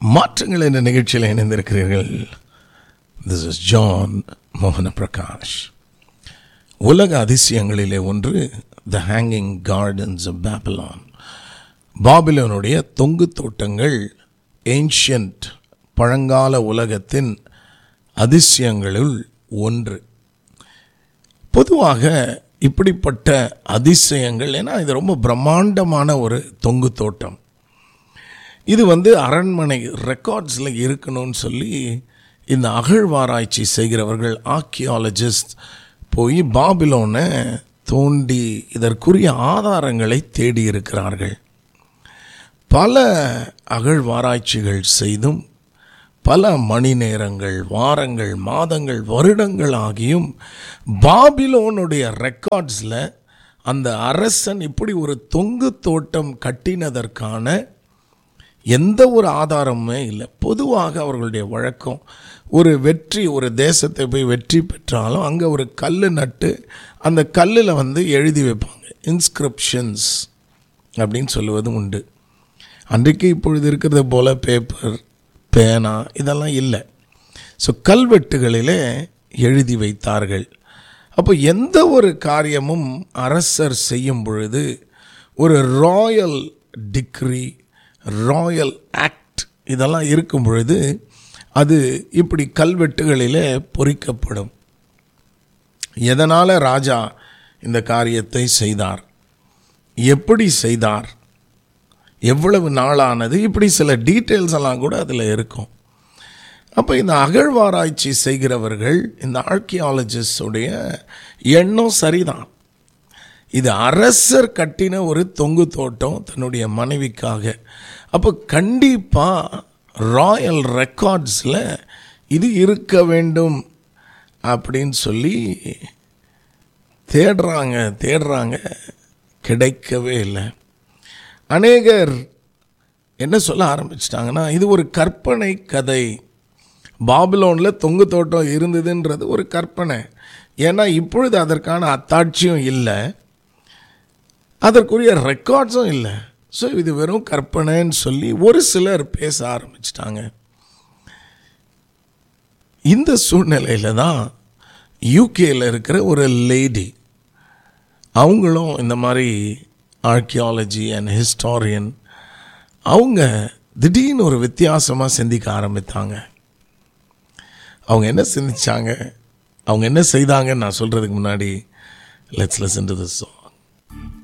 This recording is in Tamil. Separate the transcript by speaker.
Speaker 1: மாற்றங்கள் என்ற நிகழ்ச்சியில் இணைந்திருக்கிறீர்கள் திஸ் இஸ் ஜான் மோகன பிரகாஷ் உலக அதிசயங்களிலே ஒன்று the hanging gardens of Babylon பாபிலோனுடைய தொங்கு தோட்டங்கள் ஏன்ஷியன்ட் பழங்கால உலகத்தின் அதிசயங்களுள் ஒன்று பொதுவாக இப்படிப்பட்ட அதிசயங்கள் ஏன்னா இது ரொம்ப பிரம்மாண்டமான ஒரு தொங்கு தோட்டம் இது வந்து அரண்மனை ரெக்கார்ட்ஸில் இருக்கணும்னு சொல்லி இந்த அகழ்வாராய்ச்சி செய்கிறவர்கள் ஆர்கியாலஜிஸ்ட் போய் பாபிலோனை தோண்டி இதற்குரிய ஆதாரங்களை தேடி இருக்கிறார்கள் பல அகழ்வாராய்ச்சிகள் செய்தும் பல மணி நேரங்கள் வாரங்கள் மாதங்கள் வருடங்கள் ஆகியும் பாபிலோனுடைய ரெக்கார்ட்ஸில் அந்த அரசன் இப்படி ஒரு தொங்கு தோட்டம் கட்டினதற்கான எந்த ஒரு ஆதாரமுமே இல்லை பொதுவாக அவர்களுடைய வழக்கம் ஒரு வெற்றி ஒரு தேசத்தை போய் வெற்றி பெற்றாலும் அங்கே ஒரு கல் நட்டு அந்த கல்லில் வந்து எழுதி வைப்பாங்க இன்ஸ்கிரிப்ஷன்ஸ் அப்படின்னு சொல்லுவது உண்டு அன்றைக்கு இப்பொழுது இருக்கிறது போல் பேப்பர் பேனா இதெல்லாம் இல்லை ஸோ கல்வெட்டுகளிலே எழுதி வைத்தார்கள் அப்போ எந்த ஒரு காரியமும் அரசர் செய்யும் பொழுது ஒரு ராயல் டிக்ரி ராயல் ஆக்ட் இதெல்லாம் இருக்கும் பொழுது அது இப்படி கல்வெட்டுகளிலே பொறிக்கப்படும் எதனால் ராஜா இந்த காரியத்தை செய்தார் எப்படி செய்தார் எவ்வளவு நாளானது இப்படி சில டீட்டெயில்ஸ் எல்லாம் கூட அதில் இருக்கும் அப்போ இந்த அகழ்வாராய்ச்சி செய்கிறவர்கள் இந்த ஆர்கியாலஜிஸ்டுடைய எண்ணம் சரிதான் இது அரசர் கட்டின ஒரு தொங்கு தோட்டம் தன்னுடைய மனைவிக்காக அப்போ கண்டிப்பாக ராயல் ரெக்கார்ட்ஸில் இது இருக்க வேண்டும் அப்படின்னு சொல்லி தேடுறாங்க தேடுறாங்க கிடைக்கவே இல்லை அநேகர் என்ன சொல்ல ஆரம்பிச்சிட்டாங்கன்னா இது ஒரு கற்பனை கதை பாபிலோனில் தொங்கு தோட்டம் இருந்ததுன்றது ஒரு கற்பனை ஏன்னா இப்பொழுது அதற்கான அத்தாட்சியும் இல்லை அதற்குரிய ரெக்கார்ட்ஸும் இல்லை ஸோ இது வெறும் கற்பனைன்னு சொல்லி ஒரு சிலர் பேச ஆரம்பிச்சிட்டாங்க இந்த சூழ்நிலையில் தான் யூகேயில் இருக்கிற ஒரு லேடி அவங்களும் இந்த மாதிரி ஆர்கியாலஜி அண்ட் ஹிஸ்டாரியன் அவங்க திடீர்னு ஒரு வித்தியாசமாக சிந்திக்க ஆரம்பித்தாங்க அவங்க என்ன சிந்திச்சாங்க அவங்க என்ன செய்தாங்கன்னு நான் சொல்கிறதுக்கு முன்னாடி let's listen to this song